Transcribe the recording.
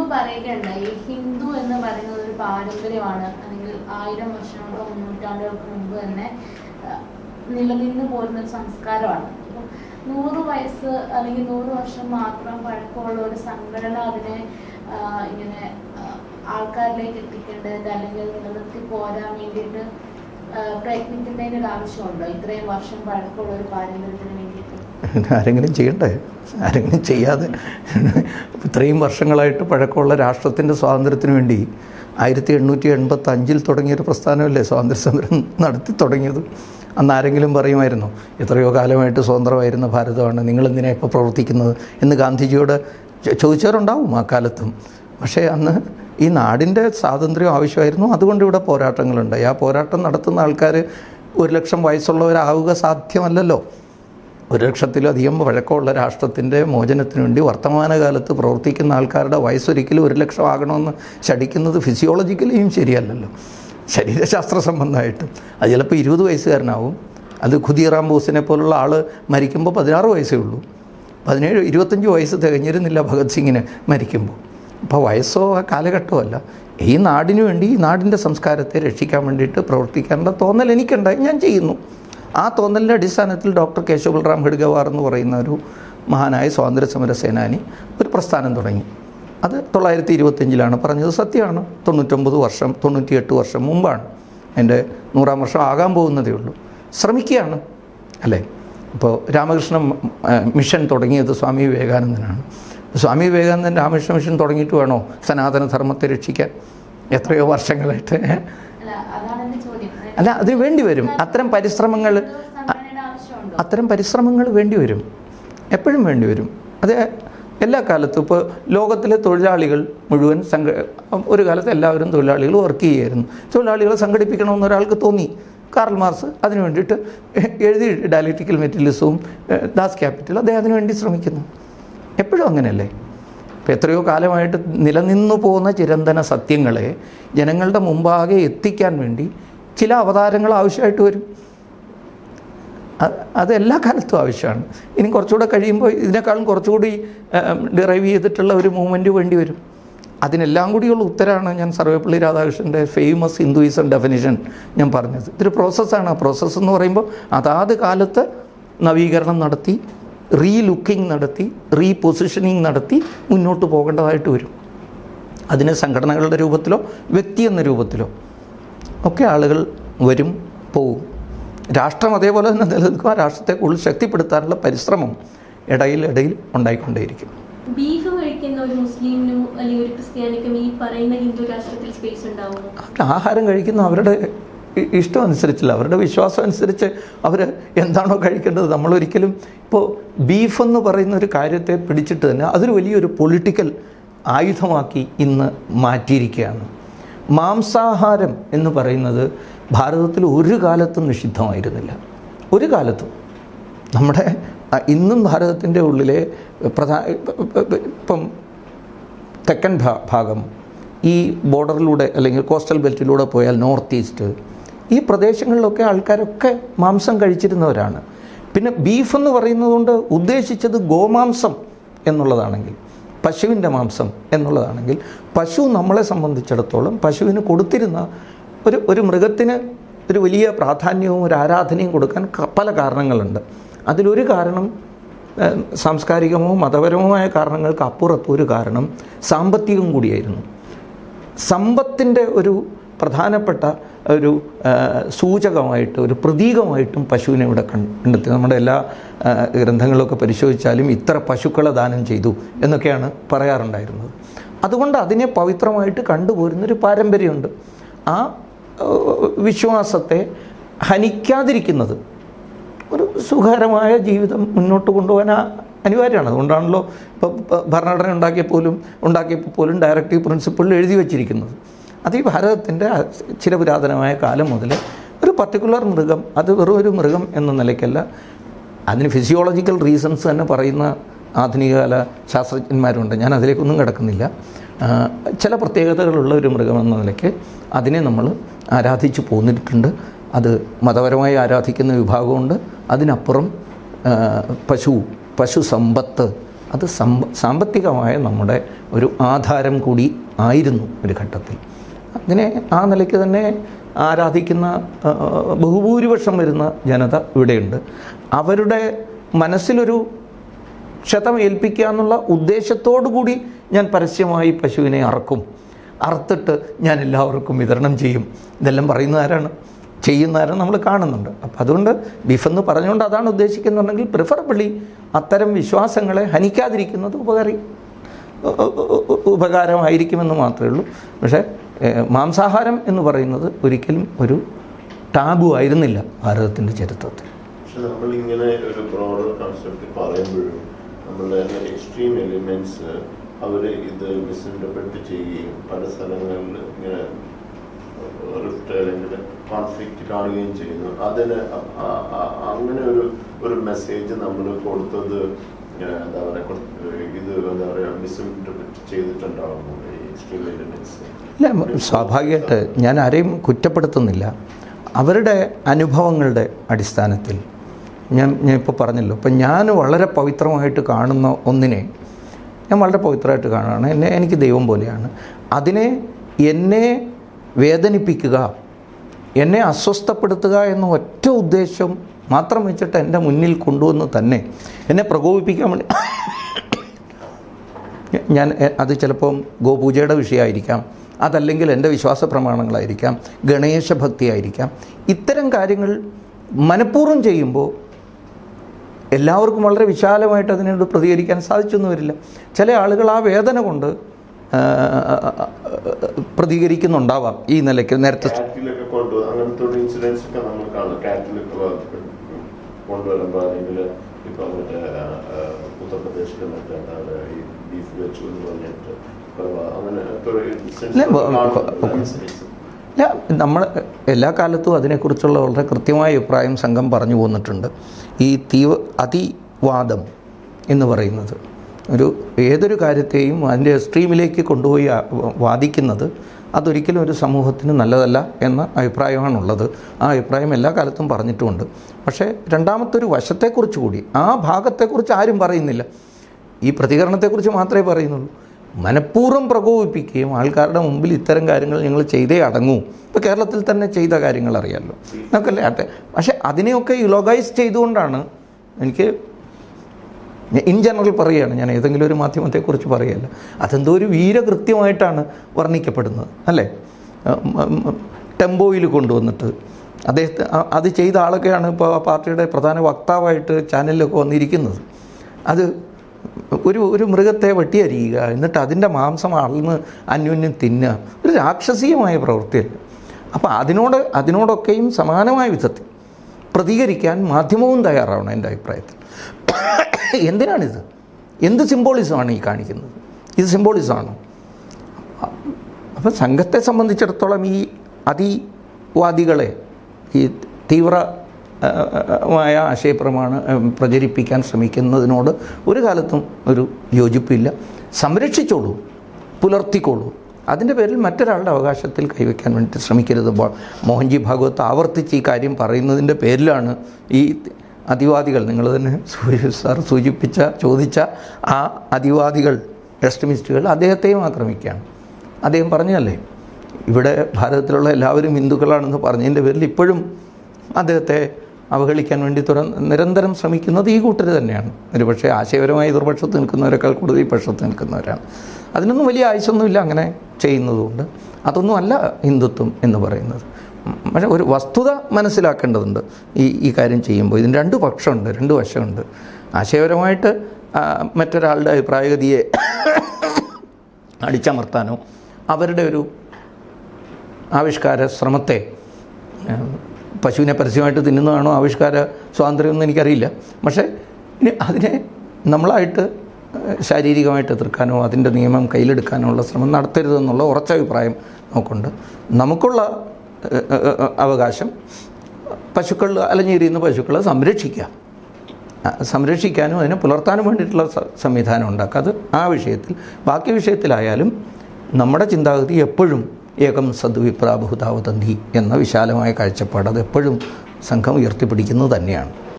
പറയുകയുണ്ടായി ഹിന്ദു എന്ന് പറയുന്നത് ഒരു പാരമ്പര്യമാണ് അല്ലെങ്കിൽ ആയിരം വർഷങ്ങൾക്കോ നൂറ്റാണ്ടുകൾക്ക് മുമ്പ് തന്നെ ആ, നിലനിന്ന് പോരുന്ന ഒരു സംസ്കാരമാണ് അപ്പം നൂറ് വയസ്സ് അല്ലെങ്കിൽ നൂറ് വർഷം മാത്രം പഴക്കമുള്ള ഒരു സംഘടന അതിനെ ആ, ഇങ്ങനെ ആ, ആൾക്കാരിലേക്ക് എത്തിക്കേണ്ടത് അല്ലെങ്കിൽ അത് നിലനിർത്തി പോരാൻ വേണ്ടിയിട്ട് ആ, പ്രയത്നിക്കുന്നതിന് ഒരു ആവശ്യമുണ്ടോ ഇത്രയും വർഷം പഴക്കമുള്ള ഒരു പാരമ്പര്യത്തിന് വേണ്ടിയിട്ട് ആരെങ്കിലും ചെയ്യണ്ടേ ആരെങ്കിലും ചെയ്യാതെ ഇത്രയും വർഷങ്ങളായിട്ട് പഴക്കമുള്ള രാഷ്ട്രത്തിൻ്റെ സ്വാതന്ത്ര്യത്തിന് വേണ്ടി ആയിരത്തി എണ്ണൂറ്റി എൺപത്തി അഞ്ചിൽ തുടങ്ങിയൊരു പ്രസ്ഥാനമല്ലേ സ്വാതന്ത്ര്യ സമരം നടത്തി തുടങ്ങിയത് അന്ന് ആരെങ്കിലും പറയുമായിരുന്നു എത്രയോ കാലമായിട്ട് സ്വതന്ത്രമായിരുന്ന ഭാരതമാണ് നിങ്ങളെന്തിനാ ഇപ്പോൾ പ്രവർത്തിക്കുന്നത് എന്ന് ഗാന്ധിജിയോട് ചോ- ചോദിച്ചവരുണ്ടാവും ആ കാലത്തും പക്ഷേ അന്ന് ഈ നാടിൻ്റെ സ്വാതന്ത്ര്യം ആവശ്യമായിരുന്നു അതുകൊണ്ട് ഇവിടെ പോരാട്ടങ്ങളുണ്ടായി ആ പോരാട്ടം നടത്തുന്ന ആൾക്കാർ ഒരു ലക്ഷം വയസ്സുള്ളവരാവുക സാധ്യമല്ലല്ലോ ഒരു ലക്ഷത്തിലധികം പഴക്കമുള്ള രാഷ്ട്രത്തിൻ്റെ മോചനത്തിന് വേണ്ടി വർത്തമാനകാലത്ത് പ്രവർത്തിക്കുന്ന ആൾക്കാരുടെ വയസ്സൊരിക്കലും ഒരു ലക്ഷം ആകണമെന്ന് ശടിക്കുന്നത് ഫിസിയോളജിക്കലിയും ശരിയല്ലല്ലോ ശരീരശാസ്ത്ര സംബന്ധമായിട്ടും അത് ചിലപ്പോൾ ഇരുപത് വയസ്സുകാരനാവും അത് ഖുദീറാം ബോസിനെ പോലുള്ള ആൾ മരിക്കുമ്പോൾ പതിനാറ് വയസ്സേ ഉള്ളൂ പതിനേഴ് ഇരുപത്തഞ്ച് വയസ്സ് തികഞ്ഞിരുന്നില്ല ഭഗത് സിംഗിന് മരിക്കുമ്പോൾ അപ്പോൾ വയസ്സോ ആ കാലഘട്ടമല്ല ഈ നാടിനു വേണ്ടി ഈ നാടിൻ്റെ സംസ്കാരത്തെ രക്ഷിക്കാൻ വേണ്ടിയിട്ട് പ്രവർത്തിക്കാനുള്ള തോന്നൽ എനിക്കുണ്ടായി ഞാൻ ചെയ്യുന്നു ആ തോന്നലിൻ്റെ അടിസ്ഥാനത്തിൽ ഡോക്ടർ കേശവ ബൽറാം ഖഡ്ഗവാർ എന്ന് പറയുന്ന ഒരു മഹാനായ സ്വാതന്ത്ര്യ സമര സേനാനി ഒരു പ്രസ്ഥാനം തുടങ്ങി അത് തൊള്ളായിരത്തി ഇരുപത്തഞ്ചിലാണ് പറഞ്ഞത് സത്യമാണ് തൊണ്ണൂറ്റൊമ്പത് വർഷം തൊണ്ണൂറ്റിയെട്ട് വർഷം മുമ്പാണ് എൻ്റെ നൂറാം വർഷം ആകാൻ പോകുന്നതേ ഉള്ളൂ ശ്രമിക്കുകയാണ് അല്ലേ ഇപ്പോൾ രാമകൃഷ്ണ ആ, മിഷൻ തുടങ്ങിയത് സ്വാമി വിവേകാനന്ദനാണ് സ്വാമി വിവേകാനന്ദൻ രാമകൃഷ്ണ മിഷൻ തുടങ്ങിയിട്ട് വേണോ സനാതന ധർമ്മത്തെ രക്ഷിക്കാൻ എത്രയോ വർഷങ്ങളായിട്ട് ഏ? അല്ല അതാണ് എന്റെ ചോദ്യം അല്ല അതിന് വേണ്ടി വരും അത്തരം പരിശ്രമങ്ങൾ ഒരു സംഘടനയുടെ ആവശ്യമുണ്ടോ അത്തരം പരിശ്രമങ്ങൾ വേണ്ടി വരും എപ്പോഴും വേണ്ടി വരും അത് എല്ലാ കാലത്തും ഇപ്പോൾ ലോകത്തിലെ തൊഴിലാളികൾ മുഴുവൻ സംഘ ഒരു കാലത്ത് എല്ലാവരും തൊഴിലാളികൾ വർക്ക് ചെയ്യുമായിരുന്നു തൊഴിലാളികളെ സംഘടിപ്പിക്കണമെന്ന് ഒരാൾക്ക് തോന്നി കാർൽ മാർസ് അതിനു വേണ്ടിയിട്ട് എഴുതി ഡയലക്റ്റിക്കൽ മെറ്റീരിയലിസവും ദാസ് ക്യാപിറ്റൽ അദ്ദേഹം അതിനു വേണ്ടി ശ്രമിക്കുന്നു എപ്പോഴും അങ്ങനെയല്ലേ ഇപ്പം എത്രയോ കാലമായിട്ട് നിലനിന്നു പോകുന്ന ചിരന്തന സത്യങ്ങളെ ജനങ്ങളുടെ മുമ്പാകെ എത്തിക്കാൻ വേണ്ടി ചില അവതാരങ്ങൾ ആവശ്യമായിട്ട് വരും അത് അത് എല്ലാ കാലത്തും ആവശ്യമാണ് ഇനി കുറച്ചുകൂടെ കഴിയുമ്പോൾ ഇതിനേക്കാളും കുറച്ചുകൂടി ഡിറൈവ് ചെയ്തിട്ടുള്ള ഒരു മൂവ്മെൻറ്റ് വേണ്ടി വരും അതിനെല്ലാം കൂടിയുള്ള ഉത്തരമാണ് ഞാൻ സർവേപ്പള്ളി രാധാകൃഷ്ണൻ്റെ ഫേമസ് ഹിന്ദുയിസം ഡെഫിനിഷൻ ഞാൻ പറഞ്ഞത് ഇതൊരു പ്രോസസ്സാണ് ആ പ്രോസസ്സ് എന്ന് പറയുമ്പോൾ അതാത് കാലത്ത് നവീകരണം നടത്തി റീ ലുക്കിംഗ് നടത്തി റീ പൊസിഷനിങ് നടത്തി മുന്നോട്ട് പോകേണ്ടതായിട്ട് വരും അതിന് സംഘടനകളുടെ രൂപത്തിലോ വ്യക്തി എന്ന രൂപത്തിലോ ഒക്കെ ആളുകൾ വരും പോവും രാഷ്ട്രം അതേപോലെ തന്നെ നിലനിൽക്കും ആ രാഷ്ട്രത്തെ കൂടുതൽ ശക്തിപ്പെടുത്താനുള്ള പരിശ്രമം ഇടയിൽ ഇടയിൽ ഉണ്ടായിക്കൊണ്ടേയിരിക്കും ബീഫ് കഴിക്കുന്ന ഒരു മുസ്ലിമിനും അല്ലെങ്കിൽ ഒരു ക്രിസ്ത്യാനിക്കും ഈ പറയുന്ന ഹിന്ദു രാഷ്ട്രത്തിൽ സ്പേസ് ഉണ്ടാവുമോ അവർ ആഹാരം കഴിക്കുന്ന അവരുടെ ഇ- ഇഷ്ടം അനുസരിച്ചില്ല അവരുടെ വിശ്വാസം അനുസരിച്ച് അവർ എന്താണോ കഴിക്കേണ്ടത് നമ്മളൊരിക്കലും ഇപ്പോൾ ബീഫ് എന്ന് പറയുന്ന ഒരു കാര്യത്തെ പിടിച്ചിട്ട് തന്നെ അതൊരു വലിയൊരു പൊളിറ്റിക്കൽ ആയുധമാക്കി ഇന്ന് മാറ്റിയിരിക്കുകയാണ് മാംസാഹാരം എന്ന് പറയുന്നത് ഭാരതത്തിൽ ഒരു കാലത്തും നിഷിദ്ധമായിരുന്നില്ല ഒരു കാലത്തും നമ്മുടെ അ, ഇന്നും ഭാരതത്തിൻ്റെ ഉള്ളിലെ പ്രധാന ഇപ്പം തെക്കൻ ഭാ- ഭാഗം ഈ ബോർഡറിലൂടെ അല്ലെങ്കിൽ കോസ്റ്റൽ ബെൽറ്റിലൂടെ പോയാൽ നോർത്ത് ഈസ്റ്റ് ഈ പ്രദേശങ്ങളിലൊക്കെ ആൾക്കാരൊക്കെ മാംസം കഴിച്ചിരുന്നവരാണ് പിന്നെ ബീഫ് എന്ന് പറയുന്നതുകൊണ്ട് ഉദ്ദേശിച്ചത് ഗോമാംസം എന്നുള്ളതാണെങ്കിൽ പശുവിൻ്റെ മാംസം എന്നുള്ളതാണെങ്കിൽ പശു നമ്മളെ സംബന്ധിച്ചിടത്തോളം പശുവിന് കൊടുത്തിരുന്ന ഒരു ഒരു മൃഗത്തിന് ഒരു വലിയ പ്രാധാന്യവും ഒരു ആരാധനയും കൊടുക്കാൻ ക- പല കാരണങ്ങളുണ്ട് അതിലൊരു കാരണം ഏഹ്, സാംസ്കാരികമോ മതപരവുമായ കാരണങ്ങൾക്ക് അപ്പുറത്ത് ഒരു കാരണം സാമ്പത്തികം കൂടിയായിരുന്നു സമ്പത്തിൻ്റെ ഒരു പ്രധാനപ്പെട്ട ഒരു ആ, സൂചകമായിട്ട് ഒരു പ്രതീകമായിട്ടും പശുവിനെ ഇവിടെ കണ്ടെത്തി നമ്മുടെ എല്ലാ ആ, ഗ്രന്ഥങ്ങളൊക്കെ പരിശോധിച്ചാലും ഇത്ര പശുക്കളെ ദാനം ചെയ്തു എന്നൊക്കെയാണ് പറയാറുണ്ടായിരുന്നത് അതുകൊണ്ട് അതിനെ പവിത്രമായിട്ട് കണ്ടുപോരുന്നൊരു പാരമ്പര്യമുണ്ട് ആ ആ, വിശ്വാസത്തെ ഹനിക്കാതിരിക്കുന്നത് ഒരു സുഖകരമായ ജീവിതം മുന്നോട്ട് കൊണ്ടുപോകാൻ ആ- അനിവാര്യമാണ് അതുകൊണ്ടാണല്ലോ ഇപ്പോൾ ഭരണഘടന ഉണ്ടാക്കിയപ്പോലും ഉണ്ടാക്കിയപ്പോൾ പോലും ഡയറക്റ്റീവ് പ്രിൻസിപ്പിളിൽ എഴുതി വച്ചിരിക്കുന്നത് അത് ഈ ഭാരതത്തിൻ്റെ ചിരപുരാതനമായ കാലം മുതൽ ഒരു പർട്ടിക്കുലർ മൃഗം അത് വെറും ഒരു മൃഗം എന്ന നിലയ്ക്കല്ല അതിന് ഫിസിയോളജിക്കൽ റീസൺസ് തന്നെ പറയുന്ന ആധുനികകാല ശാസ്ത്രജ്ഞന്മാരുണ്ട് ഞാൻ അതിലേക്കൊന്നും കിടക്കുന്നില്ല ആ, ചില പ്രത്യേകതകളുള്ള ഒരു മൃഗം എന്ന നിലയ്ക്ക് അതിനെ നമ്മൾ ആരാധിച്ചു പോന്നിട്ടുണ്ട് അത് മതപരമായി ആരാധിക്കുന്ന വിഭാഗമുണ്ട് അതിനപ്പുറം ആ, പശു പശു സമ്പത്ത് അത് സമ്പ സാമ്പത്തികമായ നമ്മുടെ ഒരു ആധാരം കൂടി ആയിരുന്നു ഒരു ഘട്ടത്തിൽ അതിനെ ആ നിലയ്ക്ക് തന്നെ ആരാധിക്കുന്ന ആ, ബഹുഭൂരിപക്ഷം വരുന്ന ജനത ഇവിടെയുണ്ട് അവരുടെ മനസ്സിലൊരു ക്ഷതം ഏൽപ്പിക്കുക എന്നുള്ള ഉദ്ദേശത്തോടു കൂടി ഞാൻ പരസ്യമായി പശുവിനെ അറക്കും അറുത്തിട്ട് ഞാൻ എല്ലാവർക്കും വിതരണം ചെയ്യും ഇതെല്ലാം പറയുന്ന ആരാണ് ചെയ്യുന്ന ആരാണ് നമ്മൾ കാണുന്നുണ്ട് അപ്പം അതുകൊണ്ട് ബീഫെന്ന് പറഞ്ഞുകൊണ്ട് അതാണ് ഉദ്ദേശിക്കുന്നുണ്ടെങ്കിൽ പ്രിഫറബിളി അത്തരം വിശ്വാസങ്ങളെ ഹനിക്കാതിരിക്കുന്നത് ഉപകാരി ഉ- ഉ- ഉ- ഉപകാരമായിരിക്കുമെന്ന് മാത്രമേ ഉള്ളൂ പക്ഷേ ഏഹ്, മാംസാഹാരം എന്ന് പറയുന്നത് ഒരിക്കലും ഒരു ടാബു ആയിരുന്നില്ല ഭാരതത്തിൻ്റെ ചരിത്രത്തിൽ പക്ഷെ നമ്മൾ ഇങ്ങനെ ഒരു ബ്രോഡർ കൺസെപ്റ്റ് പറയുമ്പോഴും നമ്മളുടെ എക്സ്ട്രീം എലിമെന്റ്സ് അവര് ഇത് മിസ്ഇൻറ്റർപ്രറ്റ് ചെയ്യുകയും പല സ്ഥലങ്ങളിൽ ഇങ്ങനെ റിഫ്റ്റ് അല്ലെങ്കിൽ കോൺഫ്ലിക്റ്റ് കാണുകയും ചെയ്യുന്നു അതിന് അ- അ- അ- അങ്ങനെ ഒരു ഒരു മെസ്സേജ് നമ്മൾ കൊടുത്തത് ഇങ്ങനെ എന്താ പറയുക ഇത് എന്താ പറയുക മിസ്ഇൻറ്റർപ്രറ്റ് ചെയ്തിട്ടുണ്ടാവുന്നു ഈ എക്സ്ട്രീം എലിമെന്റ്സ് ഇല്ല സ്വാഭാവികമായിട്ട് ഞാൻ ആരെയും കുറ്റപ്പെടുത്തുന്നില്ല അവരുടെ അനുഭവങ്ങളുടെ അടിസ്ഥാനത്തിൽ ഞാൻ ഞാൻ ഇപ്പോൾ പറഞ്ഞല്ലോ അപ്പം ഞാൻ വളരെ പവിത്രമായിട്ട് കാണുന്ന ഒന്നിനെ ഞാൻ വളരെ പവിത്രമായിട്ട് കാണുകയാണ് എന്നെ എനിക്ക് ദൈവം പോലെയാണ് അതിനെ എന്നെ വേദനിപ്പിക്കുക എന്നെ അസ്വസ്ഥപ്പെടുത്തുക എന്ന ഒറ്റ ഉദ്ദേശം മാത്രം വെച്ചിട്ട് എൻ്റെ മുന്നിൽ കൊണ്ടുവന്ന് തന്നെ എന്നെ പ്രകോപിപ്പിക്കാൻ വേണ്ടി ഞാൻ എ- അത് ചിലപ്പം ഗോപൂജയുടെ വിഷയമായിരിക്കാം അതല്ലെങ്കിൽ എൻ്റെ വിശ്വാസ പ്രമാണങ്ങളായിരിക്കാം ഗണേശ ഭക്തിയായിരിക്കാം ഇത്തരം കാര്യങ്ങൾ മനഃപൂർവ്വം ചെയ്യുമ്പോൾ എല്ലാവർക്കും വളരെ വിശാലമായിട്ട് അതിനോട് പ്രതികരിക്കാൻ സാധിച്ചൊന്നും വരില്ല ചില ആളുകൾ ആ വേദന കൊണ്ട് ആ, പ്രതികരിക്കുന്നുണ്ടാവാം ഈ നിലയ്ക്ക് നേരത്തെ കാറ്റിലൊക്കെ കൊണ്ടു അങ്ങനത്തെ ഒരു ഇൻസിഡൻസ് ഒക്കെ നമ്മൾ കാണും കാറ്റിലൊക്കെ വ- കൊണ്ടുവരുമ്പോൾ അല്ലെങ്കിൽ ഇപ്പൊ മറ്റേ ആ, ആ, ഉത്തർപ്രദേശിലെ മറ്റേ എന്താ പറയാ, ഈ ബീഫ് വെച്ചു എന്ന് പറഞ്ഞിട്ട് കൊലപാ- അങ്ങനത്തെ ഒരു incidents ഇല്ല, ഒക്കെ ബ- കാണുന്നുണ്ട്. കൊ- അതനുസരിച്ച്. ഇല്ല നമ്മൾ എല്ലാ കാലത്തും അതിനെക്കുറിച്ചുള്ള വളരെ കൃത്യമായ അഭിപ്രായം സംഘം പറഞ്ഞു പോന്നിട്ടുണ്ട് ഈ തീവ അതിവാദം എന്ന് പറയുന്നത് ഒരു ഏതൊരു കാര്യത്തെയും അതിൻ്റെ സ്ട്രീമിലേക്ക് കൊണ്ടുപോയി ആ- വാദിക്കുന്നത് അതൊരിക്കലും ഒരു സമൂഹത്തിന് നല്ലതല്ല എന്ന അഭിപ്രായമാണുള്ളത് ആ അഭിപ്രായം എല്ലാ കാലത്തും പറഞ്ഞിട്ടുമുണ്ട് പക്ഷേ രണ്ടാമത്തെ ഒരു വശത്തെക്കുറിച്ച് കൂടി ആ ഭാഗത്തെക്കുറിച്ച് ആരും പറയുന്നില്ല ഈ പ്രതികരണത്തെക്കുറിച്ച് മാത്രമേ പറയുന്നുള്ളൂ മനഃപൂർവ്വം പ്രകോപിപ്പിക്കുകയും ആൾക്കാരുടെ മുമ്പിൽ ഇത്തരം കാര്യങ്ങൾ ഞങ്ങൾ ചെയ്തേ അടങ്ങൂ ഇപ്പോൾ കേരളത്തിൽ തന്നെ ചെയ്ത കാര്യങ്ങൾ അറിയാമല്ലോ നമുക്കല്ലേ അട്ടെ പക്ഷേ അതിനെയൊക്കെ യുലോഗൈസ് ചെയ്തുകൊണ്ടാണ് എനിക്ക് ഇൻ ജനറൽ പറയുകയാണ് ഞാൻ ഏതെങ്കിലും ഒരു മാധ്യമത്തെക്കുറിച്ച് പറയുകയല്ല അതെന്തോ ഒരു വീരകൃത്യമായിട്ടാണ് വർണ്ണിക്കപ്പെടുന്നത് അല്ലേ ടെമ്പോയിൽ കൊണ്ടുവന്നിട്ട് അദ്ദേഹത്തെ അ- അത് ചെയ്ത ആളൊക്കെയാണ് ഇപ്പോൾ ആ പാർട്ടിയുടെ പ്രധാന വക്താവായിട്ട് ചാനലിലൊക്കെ വന്നിരിക്കുന്നത് അത് ഒരു ഒരു മൃഗത്തെ വെട്ടിയരിയുക എന്നിട്ട് അതിൻ്റെ മാംസം അളന്ന് അന്യോന്യം തിന്നുക ഒരു രാക്ഷസീയമായ പ്രവൃത്തിയല്ല അപ്പോൾ അതിനോട് അതിനോടൊക്കെയും സമാനമായ വിധത്തിൽ പ്രതികരിക്കാൻ മാധ്യമവും തയ്യാറാവണം എൻ്റെ അഭിപ്രായത്തിൽ എന്തിനാണിത് എന്ത് സിംബോളിസമാണ് ഈ കാണിക്കുന്നത് ഇത് സിംബോളിസമാണോ അപ്പം സംഘത്തെ സംബന്ധിച്ചിടത്തോളം ഈ അതിവാദികളെ ഈ തീവ്ര ആ, മായ ആശയപ്രമാണം ആ, പ്രചരിപ്പിക്കാൻ ശ്രമിക്കുന്നതിനോട് ഒരു കാലത്തും ഒരു യോജിപ്പില്ല സംരക്ഷിച്ചോളൂ പുലർത്തിക്കോളൂ അതിൻ്റെ പേരിൽ മറ്റൊരാളുടെ അവകാശത്തിൽ കൈവയ്ക്കാൻ വേണ്ടി ശ്രമിക്കരുത് ബോ- മോഹൻജി ഭാഗവത്ത് ആവർത്തിച്ച് ഈ കാര്യം പറയുന്നതിൻ്റെ പേരിലാണ് ഈ അതിവാദികൾ നിങ്ങൾ തന്നെ സൂ- സാർ സൂചിപ്പിച്ച ചോദിച്ച ആ അതിവാദികൾ എക്സ്ട്രീമിസ്റ്റുകൾ അദ്ദേഹത്തെയും ആക്രമിക്കുകയാണ് അദ്ദേഹം പറഞ്ഞതല്ലേ ഇവിടെ ഭാരതത്തിലുള്ള എല്ലാവരും ഹിന്ദുക്കളാണെന്ന് പറഞ്ഞതിൻ്റെ പേരിൽ ഇപ്പോഴും അദ്ദേഹത്തെ അവഹേളിക്കാൻ വേണ്ടി തുര നിരന്തരം ശ്രമിക്കുന്നത് ഈ കൂട്ടർ തന്നെയാണ് ഒരുപക്ഷെ ആശയപരമായി എതിർപക്ഷത്ത് നിൽക്കുന്നവരെക്കാൾ കൂടുതൽ ഈ പക്ഷത്ത് നിൽക്കുന്നവരാണ് അതിനൊന്നും വലിയ ആയുസൊന്നുമില്ല അങ്ങനെ ചെയ്യുന്നതുകൊണ്ട് അതൊന്നും അല്ല ഹിന്ദുത്വം എന്ന് പറയുന്നത് ഉം, പക്ഷേ ഒരു വസ്തുത മനസ്സിലാക്കേണ്ടതുണ്ട് ഈ ഈ കാര്യം ചെയ്യുമ്പോൾ ഇതിന് രണ്ട് പക്ഷമുണ്ട് രണ്ട് വശമുണ്ട് ആശയപരമായിട്ട് ആ, മറ്റൊരാളുടെ അഭിപ്രായഗതിയെ അടിച്ചമർത്താനോ അവരുടെ ഒരു ആവിഷ്കാര ശ്രമത്തെ ഏഹ്, പശുവിനെ പരസ്യമായിട്ട് തിന്നുന്നതാണോ ആവിഷ്കാര സ്വാതന്ത്ര്യമൊന്നും എനിക്കറിയില്ല പക്ഷേ ഇനി അതിനെ നമ്മളായിട്ട് ഏഹ്, ശാരീരികമായിട്ട് എതിർക്കാനോ അതിൻ്റെ നിയമം കയ്യിലെടുക്കാനോ ഉള്ള ശ്രമം നടത്തരുതെന്നുള്ള ഉറച്ച അഭിപ്രായം നമുക്കുണ്ട് നമുക്കുള്ള ഏഹ്, ഏഹ്, അവകാശം പശുക്കൾ അലഞ്ഞിരിയുന്ന പശുക്കളെ സംരക്ഷിക്കുക ആ, സംരക്ഷിക്കാനും അതിനെ പുലർത്താനും വേണ്ടിയിട്ടുള്ള സ- സംവിധാനം ഉണ്ടാക്കുക അത് ആ വിഷയത്തിൽ ബാക്കി വിഷയത്തിലായാലും നമ്മുടെ ചിന്താഗതി എപ്പോഴും ഏകം സദ്വിപ്രാബുതാവതന്തി എന്ന വിശാലമായ കാഴ്ചപ്പാട് അത് എപ്പോഴും സംഘം ഉയർത്തിപ്പിടിക്കുന്നത് തന്നെയാണ്